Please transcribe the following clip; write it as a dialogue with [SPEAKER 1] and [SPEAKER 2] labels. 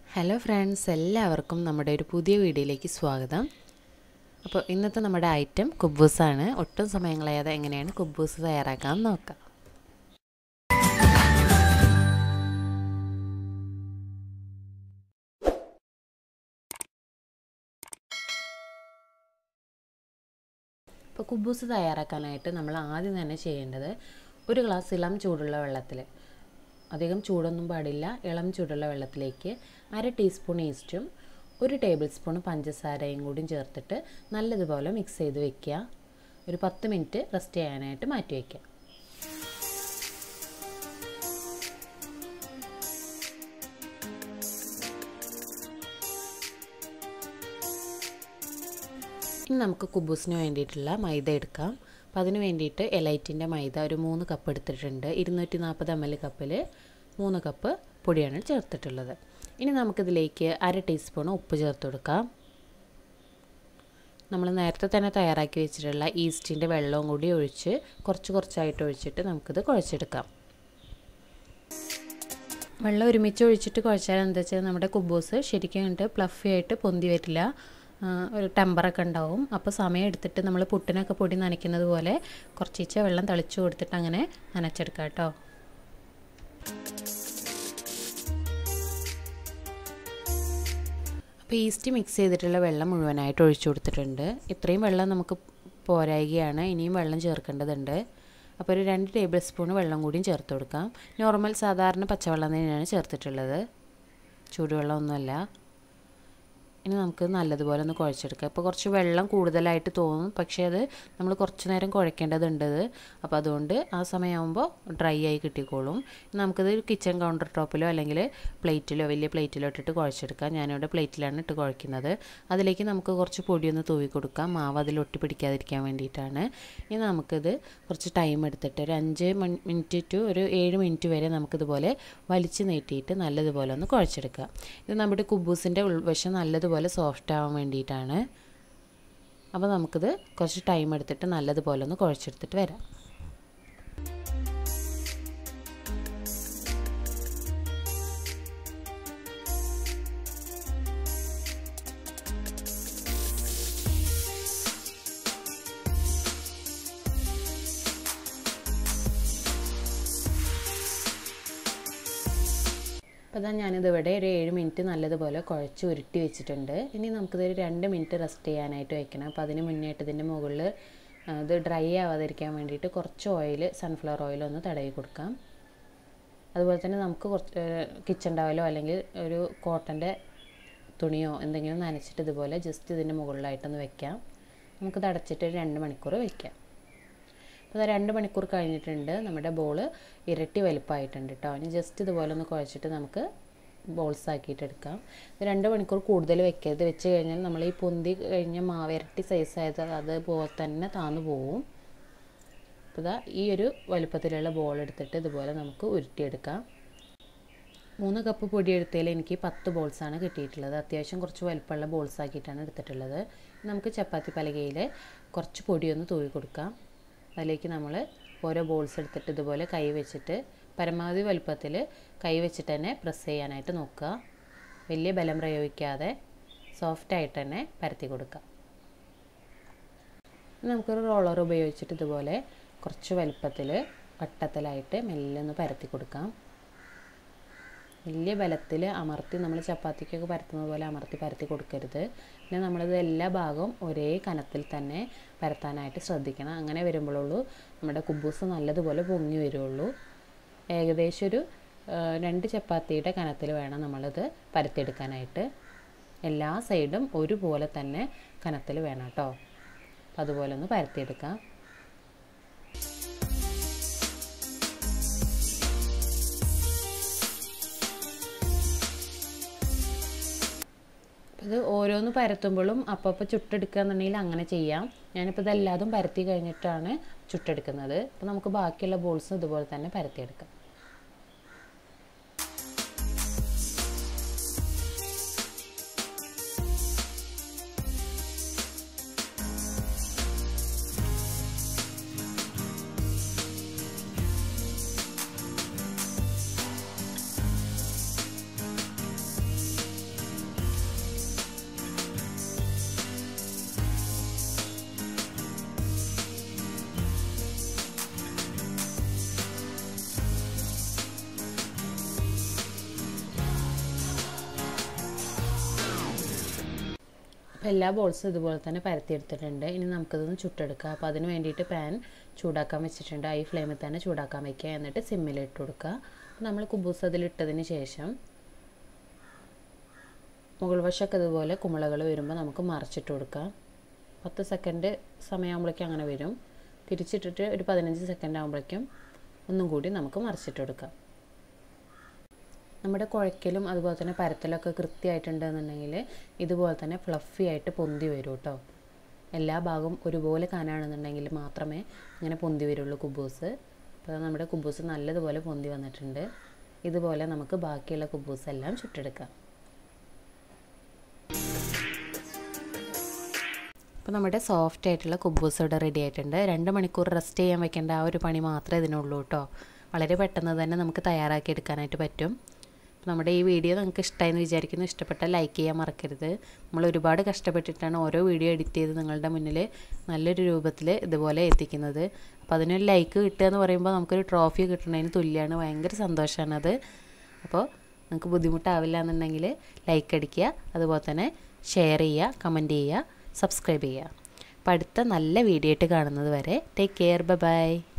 [SPEAKER 1] hello friends എല്ലാവർക്കും നമ്മുടെ ഒരു പുതിയ വീഡിയോയിലേക്ക് സ്വാഗതം അപ്പോൾ ഇന്നത്തെ നമ്മുടെ ഐറ്റം കുബൂസാണ് ഒട്ടും സമയം കളയാതെ എങ്ങനെയാണ് കുബൂസ് തയ്യാറാക്കാൻ നോക്കാം ഇപ്പോൾ കുബൂസ് തയ്യാറാക്കാനായിട്ട് നമ്മൾ ആദ്യം തന്നെ ചെയ്യേണ്ടത് ഒരു ഗ്ലാസ് ഇളം ചൂടുള്ള വെള്ളത്തിൽ അധികം ചൂടൊന്നും പാടില്ല ഇളം ചൂടുള്ള വെള്ളത്തിലേക്ക് അര ടീസ്പൂൺ ഈസ്റ്റും ഒരു ടേബിൾ സ്പൂൺ പഞ്ചസാരയും കൂടി ചേർത്തിട്ട് നല്ലതുപോലെ മിക്സ് ചെയ്ത് വെക്കുക ഒരു പത്ത് മിനിറ്റ് റെസ്റ്റ് ചെയ്യാനായിട്ട് മാറ്റി വയ്ക്കുക ഇനി നമുക്ക് കുബൂസിന് വേണ്ടിയിട്ടുള്ള മൈദ എടുക്കാം അപ്പോൾ അതിന് വേണ്ടിയിട്ട് എലൈറ്റിൻ്റെ മൈദ ഒരു മൂന്ന് കപ്പ് എടുത്തിട്ടുണ്ട് ഇരുന്നൂറ്റി നാൽപ്പത് എം എൽ കപ്പിൽ മൂന്ന് കപ്പ് പൊടിയാണ് ചേർത്തിട്ടുള്ളത് ഇനി നമുക്കിതിലേക്ക് അര ടീസ്പൂൺ ഉപ്പ് ചേർത്ത് കൊടുക്കാം നമ്മൾ നേരത്തെ തന്നെ തയ്യാറാക്കി വെച്ചിട്ടുള്ള ഈസ്റ്റിൻ്റെ വെള്ളവും കൂടി ഒഴിച്ച് കുറച്ച് കുറച്ചായിട്ട് ഒഴിച്ചിട്ട് നമുക്കിത് കുഴച്ചെടുക്കാം വെള്ളം ഒരുമിച്ച് ഒഴിച്ചിട്ട് കുഴച്ചാൽ എന്താ വെച്ചാൽ നമ്മുടെ കുബൂസ് ശരിക്കും കണ്ട് ഫ്ലഫി ആയിട്ട് പൊന്തി വരില്ല ഒരു ടെമ്പറൊക്കെ ഉണ്ടാവും അപ്പോൾ സമയം എടുത്തിട്ട് നമ്മൾ പുട്ടിനൊക്കെ പൊടി നനയ്ക്കുന്നത് പോലെ കുറച്ചീച്ച വെള്ളം തളിച്ചു കൊടുത്തിട്ട് അങ്ങനെ നനച്ചെടുക്കാം കേട്ടോ അപ്പോൾ ഈസ്റ്റ് മിക്സ് ചെയ്തിട്ടുള്ള വെള്ളം മുഴുവനായിട്ട് ഒഴിച്ചു കൊടുത്തിട്ടുണ്ട് ഇത്രയും വെള്ളം നമുക്ക് പോരായികയാണ് ഇനിയും വെള്ളം ചേർക്കേണ്ടതുണ്ട് അപ്പോൾ ഒരു രണ്ട് ടേബിൾ സ്പൂൺ വെള്ളം കൂടിയും ചേർത്ത് കൊടുക്കാം നോർമൽ സാധാരണ പച്ചവെള്ളം തന്നെയാണ് ചേർത്തിട്ടുള്ളത് ചൂടുവെള്ളമൊന്നുമല്ല ഇനി നമുക്ക് നല്ലതുപോലെ ഒന്ന് കുഴച്ചെടുക്കാം ഇപ്പോൾ കുറച്ച് വെള്ളം കൂടുതലായിട്ട് തോന്നും പക്ഷേ അത് നമ്മൾ കുറച്ച് നേരം കുഴക്കേണ്ടതുണ്ട് അപ്പോൾ അതുകൊണ്ട് ആ സമയമാകുമ്പോൾ ഡ്രൈ ആയി കിട്ടിക്കോളും നമുക്കിത് കിച്ചൺ കൗണ്ടർ ടോപ്പിലോ അല്ലെങ്കിൽ പ്ലേറ്റിലോ വലിയ പ്ലേറ്റിലോ ഇട്ടിട്ട് കുഴച്ചെടുക്കാം ഞാനിവിടെ പ്ലേറ്റിലാണ് ഇട്ട് കുഴക്കുന്നത് അതിലേക്ക് നമുക്ക് കുറച്ച് പൊടിയൊന്ന് തൂവി കൊടുക്കാം മാവ് അതിൽ ഒട്ടി പിടിക്കാതിരിക്കാൻ വേണ്ടിയിട്ടാണ് ഇനി നമുക്കിത് കുറച്ച് ടൈം എടുത്തിട്ട് ഒരു അഞ്ച് മിനിറ്റ് ടു ഒരു ഏഴ് മിനിറ്റ് വരെ നമുക്കിതുപോലെ വലിച്ചു നീട്ടിയിട്ട് നല്ലതുപോലെ ഒന്ന് കുഴച്ചെടുക്കാം ഇത് നമ്മുടെ കുബൂസിൻ്റെ ഉൾവശം നല്ലതുപോലെ നല്ലതുപോലെ സോഫ്റ്റ് ആവാൻ വേണ്ടിയിട്ടാണ് അപ്പോൾ നമുക്കിത് കുറച്ച് ടൈം എടുത്തിട്ട് നല്ലതുപോലെ ഒന്ന് കുഴച്ചെടുത്തിട്ട് വരാം അപ്പോൾ ഇതാ ഞാനിതിവിടെ ഒരു ഏഴ് മിനിറ്റ് നല്ലതുപോലെ കുഴച്ച് ഉരുട്ടി വെച്ചിട്ടുണ്ട് ഇനി നമുക്കിതൊരു രണ്ട് മിനിറ്റ് റെസ്റ്റ് ചെയ്യാനായിട്ട് വെക്കണം അപ്പോൾ അതിന് മുന്നേട്ട് ഇതിൻ്റെ മുകളിൽ ഇത് ഡ്രൈ ആവാതിരിക്കാൻ വേണ്ടിയിട്ട് കുറച്ച് ഓയിൽ സൺഫ്ലവർ ഓയിൽ ഒന്ന് തടവി കൊടുക്കാം അതുപോലെ തന്നെ നമുക്ക് കുറച്ച് കിച്ചൺ ടവലോ അല്ലെങ്കിൽ ഒരു കോട്ടൻ്റെ തുണിയോ എന്തെങ്കിലും നനച്ചിട്ട് ഇതുപോലെ ജസ്റ്റ് ഇതിൻ്റെ മുകളിലായിട്ടൊന്ന് വെക്കാം നമുക്കിത് അടച്ചിട്ട് രണ്ട് മണിക്കൂർ വെക്കാം അപ്പോൾ രണ്ട് മണിക്കൂർ കഴിഞ്ഞിട്ടുണ്ട് നമ്മുടെ ബോൾ ഇരട്ടി വലുപ്പമായിട്ടുണ്ട് കേട്ടോ ഇനി ജസ്റ്റ് ഇതുപോലെ ഒന്ന് കുഴച്ചിട്ട് നമുക്ക് ബോൾസ് ആക്കിയിട്ട് എടുക്കാം രണ്ട് മണിക്കൂർ കൂടുതൽ വെക്കരുത് വെച്ച് കഴിഞ്ഞാൽ നമ്മൾ ഈ പൊന്തി കഴിഞ്ഞ മാവ് ഇരട്ടി സൈസ് ആയത് അതുപോലെ തന്നെ താന്നു പോവും അപ്പോൾ ഇതാ ഈ ഒരു വലുപ്പത്തിലുള്ള ബോൾ എടുത്തിട്ട് ഇതുപോലെ നമുക്ക് ഉരുട്ടിയെടുക്കാം മൂന്ന് കപ്പ് പൊടി എടുത്തതിൽ എനിക്ക് പത്ത് ബോൾസാണ് കിട്ടിയിട്ടുള്ളത് അത്യാവശ്യം കുറച്ച് വലുപ്പമുള്ള ബോൾസ് ആക്കിയിട്ടാണ് എടുത്തിട്ടുള്ളത് നമുക്ക് ചപ്പാത്തി പലകയിൽ കുറച്ച് പൊടിയൊന്ന് തൂവി കൊടുക്കാം അതിലേക്ക് നമ്മൾ ഓരോ ബോൾസ് എടുത്തിട്ട് ഇതുപോലെ കൈ വെച്ചിട്ട് പരമാവധി വലുപ്പത്തിൽ കൈ വെച്ചിട്ട് തന്നെ പ്രസ് ചെയ്യാനായിട്ട് നോക്കുക വലിയ ബലം പ്രയോഗിക്കാതെ സോഫ്റ്റായിട്ട് തന്നെ പരത്തി കൊടുക്കുക നമുക്കൊരു റോളർ ഉപയോഗിച്ചിട്ട് ഇതുപോലെ കുറച്ച് വലുപ്പത്തിൽ വട്ടത്തിലായിട്ട് മെല്ലെ ഒന്ന് പരത്തി കൊടുക്കാം വലിയ ബലത്തിൽ അമർത്തി നമ്മൾ ചപ്പാത്തിക്കൊക്കെ പരത്തുന്നത് പോലെ അമർത്തി പരത്തി കൊടുക്കരുത് പിന്നെ നമ്മളിത് എല്ലാ ഭാഗവും ഒരേ കനത്തിൽ തന്നെ പരത്താനായിട്ട് ശ്രദ്ധിക്കണം അങ്ങനെ വരുമ്പോഴുള്ളൂ നമ്മുടെ കുബൂസ് നല്ലതുപോലെ പൊങ്ങി വരുള്ളൂ ഏകദേശം ഒരു രണ്ട് ചപ്പാത്തിയുടെ കനത്തിൽ വേണം നമ്മളിത് പരത്തിയെടുക്കാനായിട്ട് എല്ലാ സൈഡും ഒരുപോലെ തന്നെ കനത്തിൽ വേണം കേട്ടോ അപ്പോൾ അതുപോലെ ഒന്ന് പരത്തിയെടുക്കാം ഇത് ഓരോന്ന് പരത്തുമ്പോഴും അപ്പോൾ ചുട്ടെടുക്കുക എന്നുണ്ടെങ്കിൽ അങ്ങനെ ചെയ്യാം ഞാനിപ്പോൾ ഇതെല്ലാതും പരത്തി കഴിഞ്ഞിട്ടാണ് ചുട്ടെടുക്കുന്നത് അപ്പോൾ നമുക്ക് ബാക്കിയുള്ള ബോൾസും ഇതുപോലെ തന്നെ പരത്തിയെടുക്കാം അപ്പോൾ എല്ലാ ബോൾസും ഇതുപോലെ തന്നെ പരത്തിയെടുത്തിട്ടുണ്ട് ഇനി നമുക്കിതൊന്ന് ചുട്ടെടുക്കാം അപ്പോൾ അതിന് വേണ്ടിയിട്ട് പാൻ ചൂടാക്കാൻ വെച്ചിട്ടുണ്ട് ഹൈ ഫ്ലെയിമിൽ തന്നെ ചൂടാക്കാൻ വയ്ക്കുക എന്നിട്ട് സിമ്മിൽ ഇട്ട് കൊടുക്കുക നമ്മൾ കുബൂസ് അതിലിട്ടതിന് ശേഷം മുകൾ വശമൊക്കെ ഇതുപോലെ കുമിളകൾ വരുമ്പോൾ നമുക്ക് മറിച്ചിട്ട് കൊടുക്കാം പത്ത് സെക്കൻഡ് സമയമാകുമ്പോഴേക്കും അങ്ങനെ വരും തിരിച്ചിട്ടിട്ട് ഒരു പതിനഞ്ച് സെക്കൻഡ് ആകുമ്പോഴേക്കും ഒന്നും കൂടി നമുക്ക് മറിച്ചിട്ട് കൊടുക്കാം നമ്മുടെ കുഴക്കലും അതുപോലെ തന്നെ പരത്തലൊക്കെ കൃത്യമായിട്ടുണ്ടെന്നുണ്ടെങ്കിൽ ഇതുപോലെ തന്നെ ഫ്ലഫി ആയിട്ട് പൊന്തി വരും കേട്ടോ എല്ലാ ഭാഗവും ഒരുപോലെ കാനാണെന്നുണ്ടെങ്കിൽ മാത്രമേ ഇങ്ങനെ പൊന്തി വരുള്ളൂ കുബൂസ് അപ്പോൾ നമ്മുടെ കുബൂസ് നല്ലതുപോലെ പൊന്തി വന്നിട്ടുണ്ട് ഇതുപോലെ നമുക്ക് ബാക്കിയുള്ള കുബൂസ് എല്ലാം ചുട്ടെടുക്കാം അപ്പോൾ നമ്മുടെ സോഫ്റ്റ് ആയിട്ടുള്ള കുബൂസ് ഇവിടെ റെഡി ആയിട്ടുണ്ട് രണ്ട് മണിക്കൂർ റെസ്റ്റ് ചെയ്യാൻ വെക്കേണ്ട ആ ഒരു പണി മാത്രമേ ഇതിനുള്ളൂ കേട്ടോ വളരെ പെട്ടെന്ന് തന്നെ നമുക്ക് തയ്യാറാക്കി എടുക്കാനായിട്ട് പറ്റും അപ്പോൾ നമ്മുടെ ഈ വീഡിയോ നിങ്ങൾക്ക് ഇഷ്ടമായെന്ന് വിചാരിക്കുന്നു ഇഷ്ടപ്പെട്ടാൽ ലൈക്ക് ചെയ്യാൻ മറക്കരുത് നമ്മൾ ഒരുപാട് കഷ്ടപ്പെട്ടിട്ടാണ് ഓരോ വീഡിയോ എഡിറ്റ് ചെയ്ത് നിങ്ങളുടെ മുന്നിൽ നല്ലൊരു രൂപത്തിൽ ഇതുപോലെ എത്തിക്കുന്നത് അപ്പോൾ അതിനൊരു ലൈക്ക് കിട്ടുക എന്ന് പറയുമ്പോൾ നമുക്കൊരു ട്രോഫി കിട്ടുന്നതിന് തുല്യമാണ് ഭയങ്കര സന്തോഷമാണത് അപ്പോൾ നിങ്ങൾക്ക് ബുദ്ധിമുട്ടാവില്ല എന്നുണ്ടെങ്കിൽ ലൈക്ക് അടിക്കുക അതുപോലെ തന്നെ ഷെയർ ചെയ്യുക കമൻറ്റ് ചെയ്യുക സബ്സ്ക്രൈബ് ചെയ്യുക അപ്പോൾ അടുത്ത നല്ല വീഡിയോ ആയിട്ട് കാണുന്നത് വരെ ടേക്ക് കെയർ ബൈ ബൈ